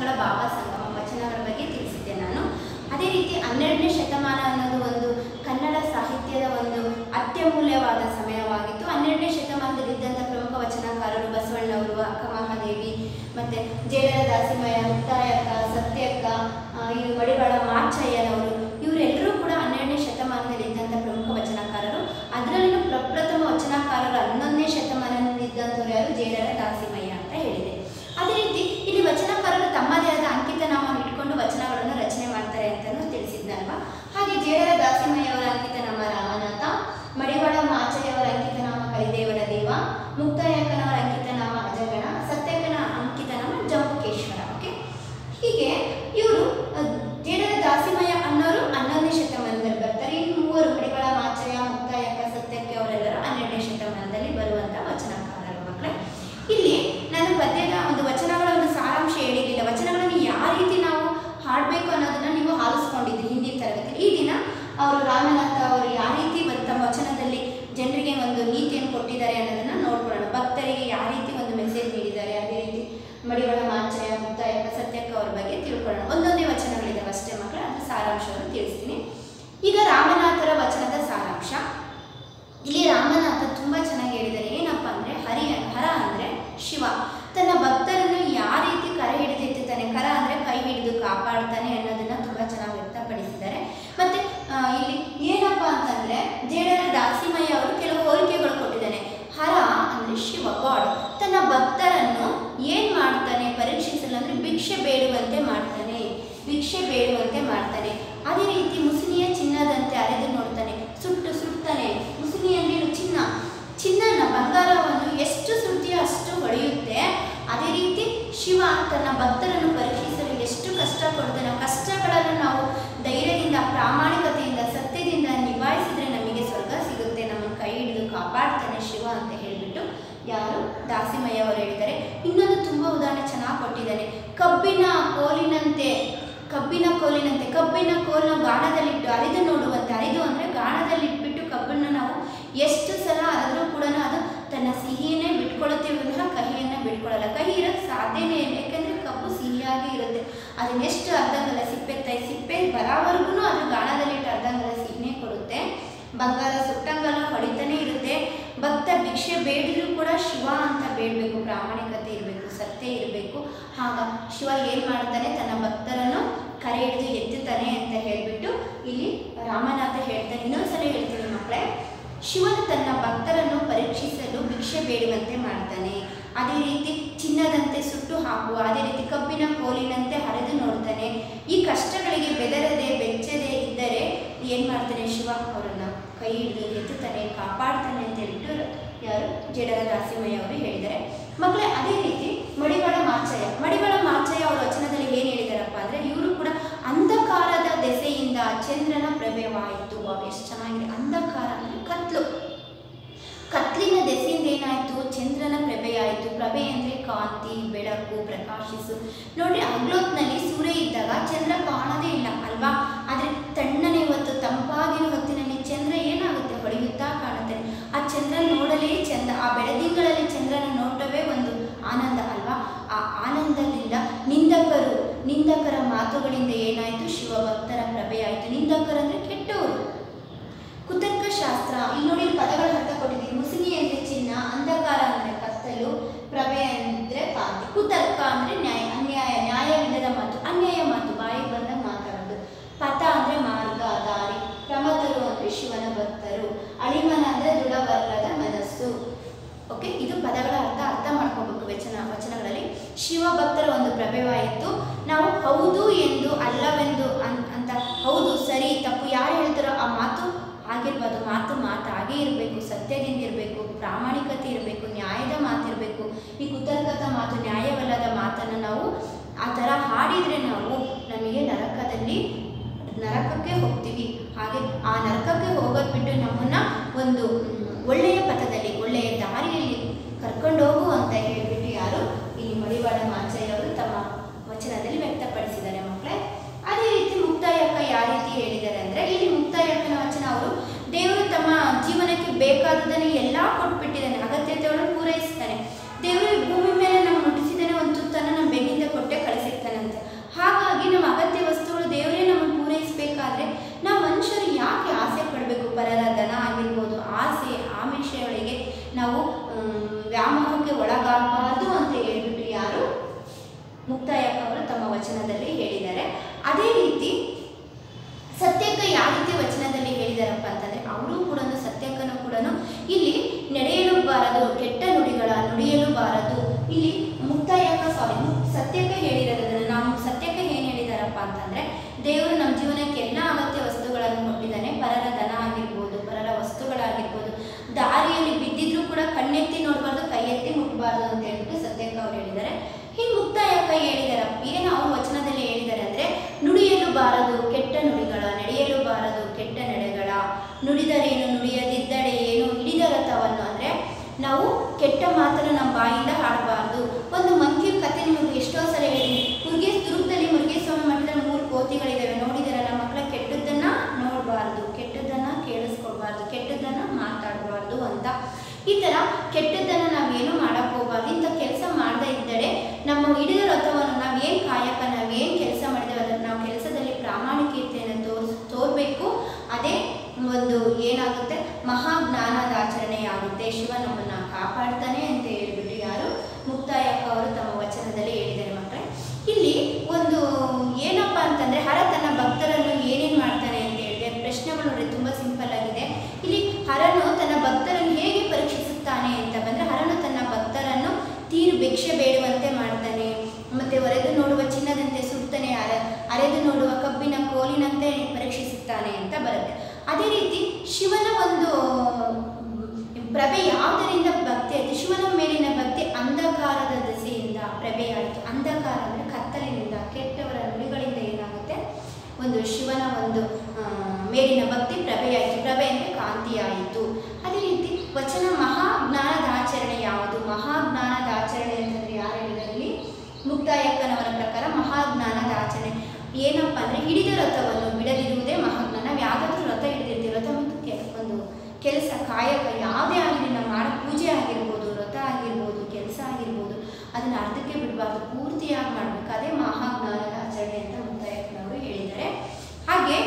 ವಚನಗಳ ಭಾವ ಸಂಗಮ ವಚನಗಳ ಬಗ್ಗೆ ತಿಳಿಸಿದ್ದೆ ನಾನು ಅದೇ ರೀತಿ ಹನ್ನೆರಡನೇ ಶತಮಾನ ಅನ್ನೋದು ಒಂದು ಕನ್ನಡ ಸಾಹಿತ್ಯದ ಒಂದು ಅತ್ಯಮೂಲ್ಯವಾದ ಸಮಯವಾಗಿತ್ತು ಹನ್ನೆರಡನೇ ಶತಮಾನದಲ್ಲಿ ಇದ್ದಂಥ ಪ್ರಮುಖ ವಚನಕಾರರು ಬಸವಣ್ಣವರು ಅಕ್ಕ ಮಹಾದೇವಿ ಮತ್ತು ಜೇಡರ ದಾಸಿಮಯ್ಯ ಮುಕ್ತಾಯಕ್ಕ ಸತ್ಯಕ್ಕ ಆ, ಈ ಮಡಿವಾಳ ಮಾಚಯ್ಯನವರು ಇವರೆಲ್ಲರೂ ಕೂಡ ಹನ್ನೆರಡನೇ ಶತಮಾನದಲ್ಲಿ ಇದ್ದಂಥ ಪ್ರಮುಖ ವಚನಕಾರರು ಅದರಲ್ಲೂ ಪ್ರಪ್ರಥಮ ವಚನಕಾರರು ಹನ್ನೊಂದನೇ ಶತಮಾನದಲ್ಲಿ ಇದ್ದಂಥವ್ರು ಯಾರು ಜೇಡರ ದಾಸಿಮಯ್ಯ ಅಂತ ಹೇಳಿದೆ ಅದೇ ರೀತಿ ಇಲ್ಲಿ ವಚನಕಾರರು ತಮ್ಮದೇ ಆದ ಅಂಕಿತ ನಾಮವನ್ನು ಇಟ್ಕೊಂಡು ವಚನಗಳನ್ನು ರಚನೆ ಮಾಡ್ತಾರೆ ಅಂತಲೂ ತಿಳಿಸಿದ್ದಲ್ವಾ ಹಾಗೆ ಜೇಡರ ದಾಸಿಮಯ್ಯ ಅವರ ಅಂಕಿತ ನಾಮ ರಾಮನಾಥ ಮಡಿವಾಳ ಮಾಚಯ್ಯವರ ಅಂಕಿತ ನಾಮ ಕಲಿದೇವರ ದೇವ ಮುಕ್ತಾಯಕ್ಕನವರ ಅಂಕಿತ ನಾಮ ಅಜಗಣ ಸತ್ಯಕ್ಕನ ಅಂಕಿತ ನಾಮ ಜಂಬುಕೇಶ್ವರ ಓಕೆ ಹೀಗೆ ಇವರು ಜೇಡರ ದಾಸಿಮಯ್ಯ ಅನ್ನೋರು ಹನ್ನೊಂದನೇ ಶತಮಾನದಲ್ಲಿ ಬರ್ತಾರೆ ಇನ್ನು ಮೂವರು ಮಡಿವಾಳ ಮಾಚಯ್ಯ ಮುಕ್ತಾಯಕ್ಕ ಸತ್ಯಕ್ಕೆ ಅವರೆಲ್ಲರೂ ಹನ್ನೆರಡನೇ ಶತಮಾನದಲ್ಲಿ ಬರುವಂಥ ವಚನಕಾರರು ಮಕ್ಕಳೇ ಇಲ್ಲಿ ನಾನು ಪದ್ಯದ ಒಂದು ವಚನಗಳ ಒಂದು ಸಾರಾಂಶ ಹೇಳಿರಲಿಲ್ಲ ವಚನಗಳನ್ನು ಯಾವ ರೀತಿ ನಾವು ಹಾಡಬೇಕು ಅನ್ನೋದನ್ನ ನೀವು ಆಲಿಸ್ಕೊಂಡಿದ್ರಿ ಹಿಂದಿನ ತರಗತಿ ಈ ದಿನ ಅವರು ರಾಮನಾಥ ಅವರು ಯಾವ ರೀತಿ ಒಂದು ತಮ್ಮ ವಚನದಲ್ಲಿ ಜನರಿಗೆ ಒಂದು ನೀತಿಯನ್ನು ಕೊಟ್ಟಿದ್ದಾರೆ ಅನ್ನೋದನ್ನ ನೋಡ್ಕೊಳ್ಳೋಣ ಭಕ್ತರಿಗೆ ಯಾವ ರೀತಿ ಒಂದು ಮೆಸೇಜ್ ನೀಡಿದ್ದಾರೆ ಅದೇ ರೀತಿ ಮಡಿವಾಳ ಮಾಚಯ ಮುಕ್ತಾಯಕ ಸತ್ಯಕ್ಕ ಅವ್ರ ಬಗ್ಗೆ ತಿಳ್ಕೊಳ್ಳೋಣ ಒಂದೊಂದೇ ವಚನಗಳಿದಾವೆ ಅಷ್ಟೇ ಮಕ್ಕಳು ಅದ್ರ ಸಾರಾಂಶವನ್ನು ತಿಳಿಸ್ತೀನಿ ಈಗ ರಾಮನಾಥರ ವಚನದ ಸಾರಾಂಶ ಇಲ್ಲಿ ರಾಮನಾಥ ತುಂಬಾ ಚೆನ್ನಾಗಿ ಹೇಳಿದ್ದಾರೆ ಏನಪ್ಪ ಅಂದ್ರೆ ಹರಿ ಹರ ಅಂದ್ರೆ ಶಿವ ತನ್ನ ಭಕ್ತರನ್ನು ಯಾವ ರೀತಿ ಕರೆ ಹಿಡಿದೆತ್ತುತ್ತಾನೆ ಕರ ಅಂದ್ರೆ ಕೈ ಹಿಡಿದು ಕಾಪಾಡ್ತಾನೆ ಅನ್ನೋದನ್ನ ತುಂಬಾ ಚೆನ್ನಾಗಿ ವ್ಯಕ್ತಪಡಿಸಿದ್ದಾರೆ ಮತ್ತೆ ಆ, ಇಲ್ಲಿ ಏನಪ್ಪ ಅಂತಂದ್ರೆ ಜೇಡರ ದಾಸಿಮಯ್ಯ ಅವರು ಕೆಲವು ಹೋಲಿಕೆಗಳು ಕೊಟ್ಟಿದ್ದಾನೆ ಹರ ಅಂದ್ರೆ ಶಿವ ಗಾಡ್ ತನ್ನ ಭಕ್ತರನ್ನು ಏನ್ ಮಾಡ್ತಾನೆ ಪರೀಕ್ಷಿಸಲು ಅಂದ್ರೆ ಭಿಕ್ಷೆ ಬೇಡುವಂತೆ ಮಾಡ್ತಾನೆ ಭಿಕ್ಷೆ ಬೇಡುವಂತೆ ಮಾಡ್ತಾನೆ ಅದೇ ರೀತಿ ಮುಸುನಿಯ ಚಿನ್ನದಂತೆ ಅರೆದು ನೋಡ್ತಾನೆ ಸುಟ್ಟು ಸುಡ್ತಾನೆ ಮುಸುನಿ ಅಂದ್ರೆ ಚಿನ್ನ ಚಿನ್ನನ ಬಂಗಾರವನ್ನು ಎಷ್ಟು ಸುಡ್ತೀಯೋ ಅಷ್ಟು ಹೊಳೆಯುತ್ತೆ ಅದೇ ರೀತಿ ಶಿವ ತನ್ನ ಭಕ್ತರನ್ನು ಪರೀಕ್ಷಿಸಲು ಎಷ್ಟು ಕಷ್ಟ ಕೊಡ್ತಾನೆ ಆ ಕಷ್ಟಗಳನ್ನು ನಾವು ಧೈರ್ಯದಿಂದ ಪ್ರಾಮಾಣಿಕತೆಯಿಂದ ಸತ್ಯದಿಂದ ನಿಭಾಯಿಸಿದ್ರೆ ನಮಗೆ ಸ್ವರ್ಗ ಸಿಗುತ್ತೆ ನಮ್ಮನ್ನು ಕೈ ಹಿಡಿದು ಕಾಪಾಡ್ತಾನೆ ಶಿವ ಅಂತ ಹೇಳಿಬಿಟ್ಟು ಯಾರು ದಾಸಿಮಯ್ಯ ಅವರು ಹೇಳಿದ್ದಾರೆ ಇನ್ನೊಂದು ತುಂಬಾ ಉದಾಹರಣೆ ಚೆನ್ನಾಗಿ ಕೊಟ್ಟಿದ್ದಾನೆ ಕಬ್ಬಿನ ಕೋಲಿನಂತೆ ಕಬ್ಬಿನ ಕೋಲಿನಂತೆ ಕಬ್ಬಿನ ಕೋಲನ್ನು ಗಾಣದಲ್ಲಿಟ್ಟು ಅರಿದು ನೋಡುವಂತೆ ಅರಿದು ಅಂದರೆ ಗಾಣದಲ್ಲಿಟ್ಬಿಟ್ಟು ಕಬ್ಬನ್ನು ನಾವು ಎಷ್ಟು ಸಲ ಅರಿದ್ರೂ ಕೂಡ ಅದು ತನ್ನ ಸಿಹಿಯನ್ನೇ ಬಿಟ್ಕೊಳ್ಳುತ್ತೆ ವಿನಃ ಕಹಿಯನ್ನು ಬಿಟ್ಕೊಳ್ಳಲ್ಲ ಕಹಿ ಇರೋಕ್ಕೆ ಸಾಧ್ಯನೇ ಇಲ್ಲ ಯಾಕೆಂದರೆ ಕಬ್ಬು ಸಿಹಿಯಾಗಿ ಇರುತ್ತೆ ಅದನ್ನೆಷ್ಟು ಅರ್ಧಂಗಲ ಸಿಪ್ಪೆ ತೈ ಸಿಪ್ಪೆ ಬರೋವರೆಗೂ ಅದು ಗಾಣದಲ್ಲಿಟ್ಟು ಅರ್ಧಂಗಲ ಸಿಹಿನೇ ಕೊಡುತ್ತೆ ಬಂಗಾರ ಸುಟ್ಟಂಗಲ ಹೊಡಿತಾನೆ ಇರುತ್ತೆ ಭಕ್ತ ಭಿಕ್ಷೆ ಬೇಡಿದ್ರು ಕೂಡ ಶಿವ ಅಂತ ಬೇಡಬೇಕು ಪ್ರಾಮಾಣಿಕತೆ ಇರಬೇಕು ಸತ್ಯ ಇರಬೇಕು ಆಗ ಶಿವ ಏನು ಮಾಡ್ತಾನೆ ತನ್ನ ಭಕ್ತರನ್ನು ಕರೆ ಹಿಡಿದು ಎತ್ತುತ್ತಾನೆ ಅಂತ ಹೇಳಿಬಿಟ್ಟು ಇಲ್ಲಿ ರಾಮನಾಥ ಹೇಳ್ತಾನೆ ಇನ್ನೊಂದ್ಸಲ ಹೇಳ್ತೀನಿ ಮಕ್ಕಳೇ ಶಿವನು ತನ್ನ ಭಕ್ತರನ್ನು ಪರೀಕ್ಷಿಸಲು ಭಿಕ್ಷೆ ಬೇಡುವಂತೆ ಮಾಡ್ತಾನೆ ಅದೇ ರೀತಿ ಚಿನ್ನದಂತೆ ಸುಟ್ಟು ಹಾಕುವ ಅದೇ ರೀತಿ ಕಬ್ಬಿನ ಕೋಲಿನಂತೆ ಹರಿದು ನೋಡ್ತಾನೆ ಈ ಕಷ್ಟಗಳಿಗೆ ಬೆದರದೆ ಬೆಚ್ಚದೆ ಇದ್ದರೆ ಏನು ಮಾಡ್ತಾನೆ ಶಿವ ಅವರನ್ನು ಕೈ ಹಿಡಿದು ಎತ್ತುತ್ತಾನೆ ಕಾಪಾಡ್ತಾನೆ ಅಂತ ಹೇಳ್ಬಿಟ್ಟು ಯಾರು ಜಡರ ದಾಸಿಮಯ್ಯ ಅವರು ಹೇಳಿದ್ದಾರೆ ಮಕ್ಕಳೇ ಅದೇ ರೀತಿ ಮಡಿವಾಳ ಮಾಚಯ್ಯ ಮಡಿವಾಳ ಮಾಚಯ್ಯ ಅವರ ವಚನದಲ್ಲಿ ಏನು ಹೇಳಿದಾರಪ್ಪ ಅಂದರೆ ಇವರು ಕೂಡ ಅಂಧಕಾರದ ದೆಸೆಯಿಂದ ಚಂದ್ರನ ಪ್ರಭೆವಾಯಿತು ವಾವ್ ಎಷ್ಟು ಚೆನ್ನಾಗಿದೆ ಅಂಧಕಾರ ಅಂದರೆ ಕತ್ಲು ಕತ್ಲಿನ ದೆಸೆಯಿಂದ ಏನಾಯಿತು ಚಂದ್ರನ ಪ್ರಭೆಯಾಯಿತು ಪ್ರಭೆ ಅಂದರೆ ಕಾಂತಿ ಬೆಳಕು ಪ್ರಕಾಶಿಸು ನೋಡಿ ಹಗ್ಲೊತ್ನಲ್ಲಿ ಸೂರ್ಯ ಇದ್ದಾಗ ಚಂದ್ರ ಕಾಣೋದೇ ಇಲ್ಲ ಅಲ್ವಾ ಆದರೆ ತಣ್ಣನೆ ಹೊತ್ತು ತಂಪಾಗಿರೋ ಹೊತ್ತಿನಲ್ಲಿ ಚಂದ್ರ ಏನಾಗುತ್ತೆ ಹೊಳೆಯುತ್ತಾ ಕಾಣುತ್ತೆ ಆ ಚಂದ್ರ ನೋಡಲೇ ಚಂದ ಆ ಬೆಳದಿಂಗಳಲ್ಲಿ ಚಂದ್ರನ ನೋಟವೇ ಒಂದು ಆನಂದ ಅಲ್ವಾ ಆ ಆನಂದದಿಂದ ನಿಂದಕರು ನಿಂದಕರ ಮಾತುಗಳಿಂದ ಏನಾಯಿತು ಶಿವಭಕ್ತರ ಪ್ರಭೆಯಾಯಿತು ನಿಂದಕರಂದ್ರೆ ಕೆಟ್ಟವರು ಕುತರ್ಕ ಶಾಸ್ತ್ರ ಇಲ್ಲಿ ನೋಡಿ ಇಲ್ಲಿ ಪದಗಳ ಅರ್ಥ ಕೊಟ್ಟಿದ್ದೀನಿ ಮುಸುನಿ ಅಂದ್ರೆ ಚಿನ್ನ ಅಂಧಕಾರ ಅಂದ್ರೆ ಕತ್ತಲು ಪ್ರಭೆ ಅಂದ್ರೆ ಕಾಂತಿ ಕುತರ್ಕ ಅಂದ್ರೆ ನ್ಯಾಯ ಅನ್ಯಾಯ ನ್ಯಾಯವಿಲ್ಲದ ಮಾತು ಅನ್ಯಾಯ ಮಾತು ಬಾಯಿಗೆ ಬಂದ ಮಾತಾಡೋದು ಪಥ ಅಂದ್ರೆ ಮಾರ್ಗ ದಾರಿ ಪ್ರಮದರು ಅಂದ್ರೆ ಶಿವನ ಭಕ್ತರು ಅಳಿಮನ ಅಂದ್ರೆ ದೃಢವಲ್ಲದ ಮನಸ್ಸು ಓಕೆ ಇದು ಪದಗಳ ಅರ್ಥ ಅರ್ಥ ಮಾಡ್ಕೋಬೇಕು ವಚನ ವಚನಗಳಲ್ಲಿ ಶಿವ ಭಕ್ತರ ಒಂದು ಪ್ರಭೆವಾಯಿತು ನಾವು ಹೌದು ಎಂದು ಅಲ್ಲವೆಂದು ಅನ್- ಅಂತ ಹೌದು ಸರಿ ತಪ್ಪು ಯಾರು ಹೇಳ್ತಾರೋ ಆ ಮಾತು ಆಗಿರ್ಬೋದು ಮಾತು ಮಾತು ಹಾಗೇ ಇರಬೇಕು ಸತ್ಯದಿಂದ ಇರಬೇಕು ಪ್ರಾಮಾಣಿಕತೆ ಇರಬೇಕು ನ್ಯಾಯದ ಮಾತಿರಬೇಕು ಈ ಕುತರ್ಕತ ಮಾತು ನ್ಯಾಯವಲ್ಲದ ಮಾತನ್ನು ನಾವು ಆ ಥರ ಹಾಡಿದರೆ ನಾವು ನಮಗೆ ನರಕದಲ್ಲಿ ನರಕಕ್ಕೆ ಹೋಗ್ತೀವಿ ಹಾಗೆ ಆ ನರಕಕ್ಕೆ ಹೋಗೋದು ಬಿಟ್ಟು ನಮ್ಮನ್ನ ಒಂದು ಮ್, ಒಳ್ಳೆಯ ಪಥದಲ್ಲಿ ಒಳ್ಳೆಯ ದಾರಿಯಲ್ಲಿ ಕರ್ಕೊಂಡು ಹೋಗು ಅಂತ ಹೇಳಿಬಿಟ್ಟು ಯಾರು ಈ ಮಡಿವಾಳ ಮಾಚಯ್ಯ ಅವರು ತಮ್ಮ ವಚನದಲ್ಲಿ ವ್ಯಕ್ತಪಡಿಸಿದ್ದಾರೆ ಮಕ್ಕಳೇ ಅದೇ ರೀತಿ ಮುಕ್ತಾಯಕ್ಕ ಯಾವ ರೀತಿ ಹೇಳಿದ್ದಾರೆ ಅಂದರೆ ಇಲ್ಲಿ ಮುಕ್ತಾಯಕ್ಕನ ವಚನ ಅವರು ದೇವರು ತಮ್ಮ ಜೀವನಕ್ಕೆ ಬೇಕಾದುದನ್ನು ಎಲ್ಲ ಕೊಟ್ಬಿಟ್ಟಿದ್ದಾನೆ ಅಗತ್ಯತೆಗಳನ್ನು ಪೂರೈಸ್ತಾನೆ ದೇವರು ಈ ಭೂಮಿ ಮೇಲೆ ನಾವು ನುಡಿಸಿದಾನೆ ಒಂದು ತುತ್ತನ್ನು ನಮ್ಮ ಬೆನ್ನಿಂದ ಕೊಟ್ಟೆ ಕಳಿಸಿರ್ತಾನಂತೆ ಮ್, ವ್ಯಾಮೋಹಕ್ಕೆ ಒಳಗಾಗಬಾರ್ದು ಅಂತ ಹೇಳ್ಬಿಟ್ಟು ಯಾರು ಮುಕ್ತಾಯಕ್ಕ ಅವರು ತಮ್ಮ ವಚನದಲ್ಲಿ ಹೇಳಿದ್ದಾರೆ ಅದೇ ರೀತಿ ಸತ್ಯಕ್ಕ ಯಾವ ರೀತಿ ವಚನದಲ್ಲಿ ಹೇಳಿದಾರಪ್ಪ ಅಂತಂದ್ರೆ ಅವರು ಕೂಡ ಸತ್ಯಕ್ಕನು ಕೂಡ ಇಲ್ಲಿ ನಡೆಯಲು ಬಾರದು ಕೆಟ್ಟ ನುಡಿಗಳ ನುಡಿಯಲು ಬಾರದು ಇಲ್ಲಿ ಮುಕ್ತಾಯಕ್ಕ ಸಾರಿ ಸತ್ಯಕ್ಕ ಹೇಳಿರೋದನ್ನ ನಾವು ಸತ್ಯಕ್ಕ ಏನು ಹೇಳಿದಾರಪ್ಪ ಅಂತಂದ್ರೆ ದೇವರು ನಮ್ಮ ಜೀವನಕ್ಕೆ ಎಲ್ಲ ಅಗತ್ಯ ವಸ್ತುಗಳನ್ನು ಕೊಟ್ಟಿದ್ದಾನೆ ಪರರ ದನ ಆಗಿರ್ಬೋದು ಪರರ ವಸ್ತುಗಳಾಗಿರ್ಬೋದು ದಾರಿಯಲ್ಲಿ ಬಿದ್ದಿದ್ರು ಕೂಡ ಕಣ್ಣೆತ್ತಿ ನೋಡಬಾರ್ದು ಕೈ ಎತ್ತಿ ಮುಟ್ಬಾರ್ದು ಅಂತ ಹೇಳ್ಬಿಟ್ಟು ಸತ್ಯಕ್ಕ ಅವ್ರು ಹೇಳಿದ್ದಾರೆ ಈ ಮುಕ್ತಾಯಕ್ಕ ಹೇಳಿದಾರಪ್ಪ ಏನು ಅವ್ರು ವಚನದಲ್ಲಿ ಹೇಳಿದ್ದಾರೆ ಅಂದ್ರೆ ನುಡಿಯಲು ಬಾರದು ಕೆಟ್ಟ ನುಡಿಗಳ ನಡೆಯಲು ಬಾರದು ಕೆಟ್ಟ ನಡೆಗಳ ನುಡಿದರೇನು ನುಡಿಯದಿದ್ದಡೆ ಏನು ಹಿಡಿದ ರಥವನ್ನು ಅಂದ್ರೆ ನಾವು ಕೆಟ್ಟ ಮಾತನ್ನು ನಮ್ಮ ಬಾಯಿಂದ ಹಾಡಬಾರ್ದು ಒಂದು ಮಂಕಿ ಕತೆ ನಿಮಗೆ ಎಷ್ಟೋ ಸಲ ಹೇಳಿ ಮುರುಗೇಶ್ ದುರ್ಗದಲ್ಲಿ ಮುರುಗೇಸ್ವಾಮಿ ಮಠದಲ್ಲಿ ಮೂರು ಕೋತಿಗಳಿದ್ದಾವೆ ನೋಡಿದಾರಲ್ಲ ಮಕ್ಕಳ ಕೆಟ್ಟದ್ದನ್ನ ನೋಡಬಾರ್ದು ಕೆಟ್ಟದ್ದನ್ನ ಕೇಳಿಸ್ಕೊಳ್ಬಾರ್ದು ಕೆಟ್ಟದ್ದನ್ನ ಮಾತಾಡಬಾರ್ದು ಅಂತ ಈ ಥರ ಕೆಟ್ಟದ್ದನ್ನು ನಾವೇನು ಮಾಡಕ್ ಹೋಗ್ಬಾರ್ದು ಇಂಥ ಕೆಲಸ ಮಾಡದೇ ಇದ್ದರೆ ನಮ್ಮ ಹಿಡಿದ ರಥವನ್ನು ನಾವೇನು ಕಾಯಕ ನಾವೇನು ಕೆಲಸ ಮಾಡಿದ್ದೇವೆ ಅದನ್ನು ನಾವು ಕೆಲಸದಲ್ಲಿ ಪ್ರಾಮಾಣಿಕತೆಯನ್ನು ತೋರ್ಸ್ ತೋರಬೇಕು ಅದೇ ಒಂದು ಏನಾಗುತ್ತೆ ಮಹಾಜ್ಞಾನದ ಆಚರಣೆ ಆಗುತ್ತೆ ಶಿವ ನಮ್ಮನ್ನ ಕಾಪಾಡ್ತಾನೆ ಅಂತ ಹೇಳ್ಬಿಟ್ಟು ಯಾರು ಮುಕ್ತಾಯಕ್ಕ ಅವರು ತಮ್ಮ ವಚನದಲ್ಲಿ ಹೇಳಿದ್ದಾರೆ ಮಕ್ಕಳೇ ಇಲ್ಲಿ ಒಂದು ಏನಪ್ಪ ಅಂತಂದ್ರೆ ಹರ ತನ್ನ ಭಕ್ತರನ್ನು ಏನೇನು ಮಾಡ್ತಾನೆ ಅಂತ ಹೇಳಿದ್ರೆ ಪ್ರಶ್ನೆಗಳು ನೋಡಿ ತುಂಬಾ ಸಿಂಪಲ್ ಆಗಿದೆ ಇಲ್ಲಿ ಹರನು ತನ್ನ ಭಕ್ತರನ್ನು ಹೇಗೆ ಪರೀಕ್ಷಿಸುತ್ತಾನೆ ಅಂತ ಬಂದ್ರೆ ಹರನು ತನ್ನ ಭಕ್ತರನ್ನು ತೀರು ಭಿಕ್ಷೆ ಬೇಡುವಂತೆ ಮಾಡ್ತಾನೆ ಮತ್ತೆ ಒರೆದು ನೋಡುವ ಚಿನ್ನದಂತೆ ಸುಡ್ತಾನೆ ಅರ ಅರೆದು ನೋಡುವ ಕಬ್ಬಿನ ಕೋಲಿನಂತೆ ಪರೀಕ್ಷಿಸುತ್ತಾನೆ ಅಂತ ಬರುತ್ತೆ ಅದೇ ರೀತಿ ಶಿವನ ಒಂದು ಪ್ರಭೆ ಯಾವುದರಿಂದ ಭಕ್ತಿ ಆಯಿತು ಶಿವನ ಮೇಲಿನ ಭಕ್ತಿ ಅಂಧಕಾರದ ದೆಸೆಯಿಂದ ಪ್ರಭೆಯಾಯಿತು ಅಂಧಕಾರ ಅಂದರೆ ಕತ್ತಲಿನಿಂದ ಕೆಟ್ಟವರ ನುಡಿಗಳಿಂದ ಏನಾಗುತ್ತೆ ಒಂದು ಶಿವನ ಒಂದು ಆ, ಮೇಲಿನ ಭಕ್ತಿ ಪ್ರಭೆಯಾಯಿತು ಪ್ರಭೆ ಅಂದರೆ ಕಾಂತಿಯಾಯಿತು ಅದೇ ರೀತಿ ವಚನ ಮಹಾಜ್ಞಾನದ ಆಚರಣೆ ಯಾವುದು ಮಹಾಜ್ಞಾನದ ಆಚರಣೆ ಅಂತಂದ್ರೆ ಯಾರು ಹೇಳಿದಲ್ಲಿ ಮುಕ್ತಾಯಕ್ಕನವರ ಪ್ರಕಾರ ಮಹಾಜ್ಞಾನದ ಆಚರಣೆ ಏನಪ್ಪ ಅಂದರೆ ಹಿಡಿದ ರಥವನ್ನು ಬಿಡದಿರುವುದೇ ಮಹಾಜ್ಞಾನ ನಾವು ಯಾವುದಾದ್ರೂ ರಥ ಹಿಡಿದಿರ್ತೀವಿ ರಥ ಮತ್ತು ಕೆ- ಒಂದು ಕೆಲಸ ಕಾಯಕ ಯಾವುದೇ ಆಗಲಿ ನಾವು ಮಾಡೋ ಪೂಜೆ ಆಗಿರ್ಬೋದು ವ್ರತ ಆಗಿರ್ಬೋದು ಕೆಲಸ ಆಗಿರ್ಬೋದು ಅದನ್ನು ಅರ್ಧಕ್ಕೆ ಬಿಡಬಾರ್ದು ಪೂರ್ತಿಯಾಗಿ ಮಾಡಬೇಕು ಅದೇ ಮಹಾಜ್ಞಾನದ ಆಚರಣೆ ಅಂತ ಮುಕ್ತಾಯಕ್ಕನವರು ಹೇಳಿದ್ದಾರೆ ಹಾಗೆ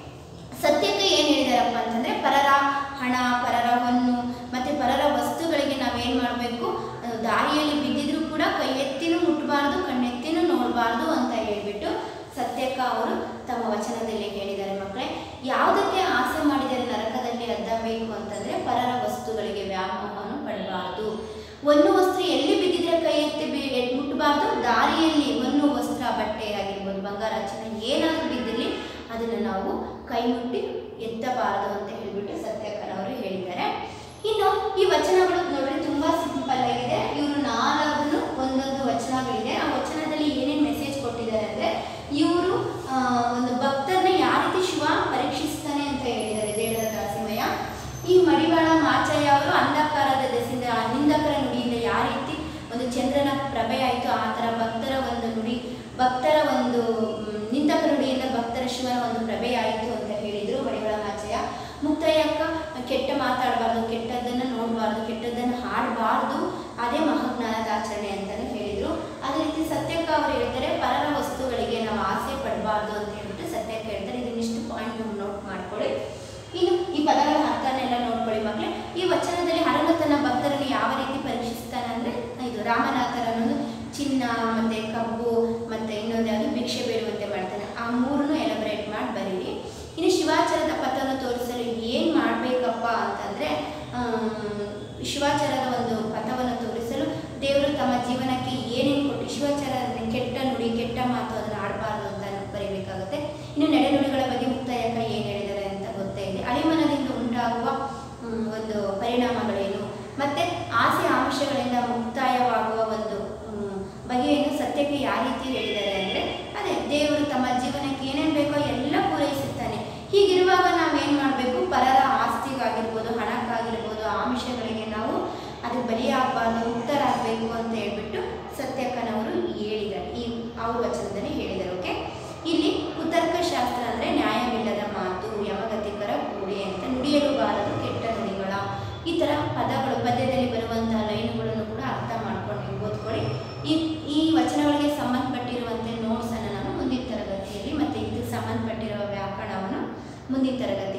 ಸತ್ಯಕ್ಕೆ ಏನು ಹೇಳಿದಾರಪ್ಪ ಅಂತಂದ್ರೆ ಪರರ ಹಣ ಪರರ ಹೊನ್ನು ಮತ್ತೆ ಪರರ ವಸ್ತುಗಳಿಗೆ ನಾವೇನು ಮಾಡಬೇಕು ದಾರಿಯಲ್ಲಿ ಬಿದ್ದಿದ್ರು ಕೂಡ ಕೈ ಎತ್ತಿನೂ ಮುಟ್ಟಬಾರ್ದು ಕಣ್ಣೆತ್ತಿನೂ ನೋಡಬಾರ್ದು ಅಂತ ಹೇಳ್ಬಿಟ್ಟು ಸತ್ಯಕ್ಕ ಅವರು ತಮ್ಮ ವಚನದಲ್ಲಿ ಹೇಳಿದ್ದಾರೆ ಮಕ್ಕಳೇ ಯಾವುದಕ್ಕೆ ಆಸೆ ಮಾಡಿದರೆ ನರಕದಲ್ಲಿ ಅದ್ದಬೇಕು ಅಂತಂದ್ರೆ ಪರರ ವಸ್ತುಗಳಿಗೆ ವ್ಯಾಮೋಹವನ್ನು ಪಡಬಾರದು ಒಂದು ವಸ್ತು ಎಲ್ಲಿ ಬಿದ್ದಿದ್ರೆ ಕೈ ಎತ್ತಿ ಬಿ- ಎತ್- ಮುಟ್ಟಬಾರ್ದು ದಾರಿಯಲ್ಲಿ ಒಂದು ವಸ್ತ್ರ ಬಟ್ಟೆ ಆಗಿರ್ಬೋದು ಬಂಗಾರ ಚಿನ್ನ ಏನಾದರೂ ಬಿದ್ದಿರಲಿ ಅದನ್ನು ನಾವು ಕೈ ಮುಟ್ಟಿ ಎತ್ತಬಾರದು ಅಂತ ಹೇಳ್ಬಿಟ್ಟು ಸತ್ಯಕ್ಕನವರು ಹೇಳಿದ್ದಾರೆ ಇನ್ನು ಈ ವಚನಗಳು ನೋಡ್ರಿ ತುಂಬಾ ಸಿಂಪಲ್ ಆಗಿದೆ ಇವರು ನಾಲ್ಕು ಒಂದೊಂದು ವಚನಗಳಿದೆ ಆ ವಚನದಲ್ಲಿ ಏನೇನು ಮೆಸೇಜ್ ಕೊಟ್ಟಿದ್ದಾರೆ ಅಂದ್ರೆ ಇವರು ಒಂದು ಭಕ್ತರನ್ನ ಯಾವ ರೀತಿ ಶಿವ ಪರೀಕ್ಷಿಸ್ತಾನೆ ಅಂತ ಹೇಳಿದ್ದಾರೆ ದೇವರ ದಾಸಿಮಯ್ಯ ಈ ಮಡಿವಾಳ ಮಾಚಯ್ಯ ಅವರು ಅಂಧಕಾರದ ದೆಸೆಯಿಂದ ಆ ನಿಂದಕರ ನುಡಿಯಿಂದ ಯಾವ ರೀತಿ ಒಂದು ಚಂದ್ರನ ಪ್ರಭೆ ಆಯಿತು ಆ ಥರ ಭಕ್ತರ ಒಂದು ನುಡಿ ಭಕ್ತರ ಒಂದು ಮ್, ನಿಂದಕ ನುಡಿಯಿಂದ ಭಕ್ತರ ಶಿವನ ಒಂದು ಪ್ರಭೆ ಆಯಿತು ಅಂತ ಹೇಳಿದರು ಮಡಿವಾಳ ಮಾಚಯ್ಯ ಮುಕ್ತಾಯಕ್ಕ ಕೆಟ್ಟ ಮಾತಾಡಬಾರ್ದು ಕೆಟ್ಟದ್ದನ್ನು ನೋಡಬಾರ್ದು ಕೆಟ್ಟದ್ದನ್ನು ಹಾಡಬಾರ್ದು ಅದೇ ಮಹಾಜ್ಞಾನದ ಆಚರಣೆ ಅಂತಲೇ ಹೇಳಿದರು ಅದೇ ರೀತಿ ಸತ್ಯಕ್ಕ ಅವರು ಹೇಳ್ತಾರೆ ಪರರ ವಸ್ತುಗಳಿಗೆ ನಾವು ಆಸೆ ಪಡಬಾರ್ದು ಅಂತ ಹೇಳ್ಬಿಟ್ಟು ಸತ್ಯಕ್ಕ ಹೇಳ್ತಾರೆ ಇದನ್ನಿಷ್ಟು ಪಾಯಿಂಟ್ ನೀವು ನೋಟ್ ಮಾಡ್ಕೊಳ್ಳಿ ಇನ್ನು ಈ ಪದಗಳ ಅರ್ಥನೆಲ್ಲ ನೋಡ್ಕೊಳ್ಳಿ ಮಕ್ಕಳೇ ಈ ವಚನದಲ್ಲಿ ಹರನು ತನ್ನ ಭಕ್ತರನ್ನು ಯಾವ ರೀತಿ ಪರೀಕ್ಷಿಸ್ತಾನೆ ಅಂದ್ರೆ ಇದು ರಾಮನಾಥರನ್ನು ಚಿನ್ನ ಮತ್ತೆ ಕಬ್ಬು ಮತ್ತೆ ಇನ್ನೊಂದು ಯಾವುದು ಭಿಕ್ಷೆ ಬೇಡುವಂತೆ ಮಾಡ್ತಾನೆ ಆ ಮೂರನ್ನು ಎಲಬರೇಟ್ ಮಾಡಿ ಬರೀರಿ ಇನ್ನು ಶಿವಾಚಾರದ ಪಥವನ್ನು ತೋರಿಸಲು ಏನು ಮಾಡಬೇಕಪ್ಪ ಅಂತಂದ್ರೆ ಆಮ್, ಶಿವಾಚಾರದ ಒಂದು ಪಥವನ್ನು ತೋರಿಸಲು ದೇವರು ತಮ್ಮ ಜೀವನಕ್ಕೆ ಏನೇನು ಕೊಟ್ಟು ಶಿವಾಚಾರ ಅಂದ್ರೆ ಕೆಟ್ಟ ನುಡಿ ಕೆಟ್ಟ ಮಾತು ಅದನ್ನು ಆಡಬಾರ್ದು ಅಂತ ಬರೀಬೇಕಾಗುತ್ತೆ ಇನ್ನು ನಡೆನುಡಿಗಳ ಬಗ್ಗೆ ಮುಕ್ತಾಯಕ್ಕ ಏನು ಹೇಳಿದ್ದಾರೆ ಅಂತ ಗೊತ್ತೇ ಇದೆ ಅಳಿಮನದಿಂದ ಉಂಟಾಗುವ ಮ್, ಒಂದು ಪರಿಣಾಮಗಳೇನು ಮತ್ತೆ ಆಸೆ ಆಮಿಷಗಳಿಂದ ಮುಕ್ತಾಯವಾಗುವ ಒಂದು ಮ್, ಬಗೆಯನ್ನು ಸತ್ಯಕ್ಕೆ ಯಾವ ರೀತಿ ಹೇಳಿದ್ದಾರೆ ಅಂದರೆ ಅದೇ ದೇವರು ತಮ್ಮ ಜೀವನಕ್ಕೆ ಏನೇನು ಬೇಕೋ ಎಲ್ಲ ಪೂರೈಸುತ್ತಾನೆ ಹೀಗಿರುವಾಗ ನಾವೇನು ಮಾಡಬೇಕು ಪರರ ಆಸ್ತಿಗಾಗಿರ್ಬೋದು ಹಣಕ್ಕಾಗಿರ್ಬೋದು ಆಮಿಷಗಳಿಗೆ ನಾವು ಅದು ಬಲಿಯಾಗಬಾರ್ದು ಮುಕ್ತರಾಗಬೇಕು ಅಂತ ಹೇಳ್ಬಿಟ್ಟು ಸತ್ಯಕ್ಕನವರು ಹೇಳಿದ್ದಾರೆ ಈ ಅವ್ರ ವಚನದಲ್ಲಿ ಹೇಳಿದ್ದಾರೆ ಓಕೆ ಇಲ್ಲಿ ಕುತರ್ಕ ಶಾಸ್ತ್ರ ಅಂದರೆ ನ್ಯಾಯವಿಲ್ಲದ ಮಾತು ಯಮಗತಿಕರ ಕೂಡೆ ಅಂತ ನುಡಿಯಲು ಬಾರದು ಕೆಟ್ಟ ನುಡಿಗಳ ಈ ಥರ ಪದಗಳು ಪದ್ಯದಲ್ಲಿ ಬರುವಂತಹ ಲೈನುಗಳನ್ನು ಕೂಡ ಅರ್ಥ ಮಾಡ್ಕೊಂಡು ನೀವು ಓದ್ಕೊಳ್ಳಿ ಈ ಈ ವಚನಗಳಿಗೆ ಸಂಬಂಧಪಟ್ಟಿರುವಂತೆ ನೋಟ್ಸನ್ನು ನಾನು ಮುಂದಿನ ತರಗತಿಯಲ್ಲಿ ಮತ್ತು ಇದಕ್ಕೆ ಸಂಬಂಧಪಟ್ಟಿರುವ ವ್ಯಾಕರಣವನ್ನು ಮುಂದಿನ ತರಗತಿ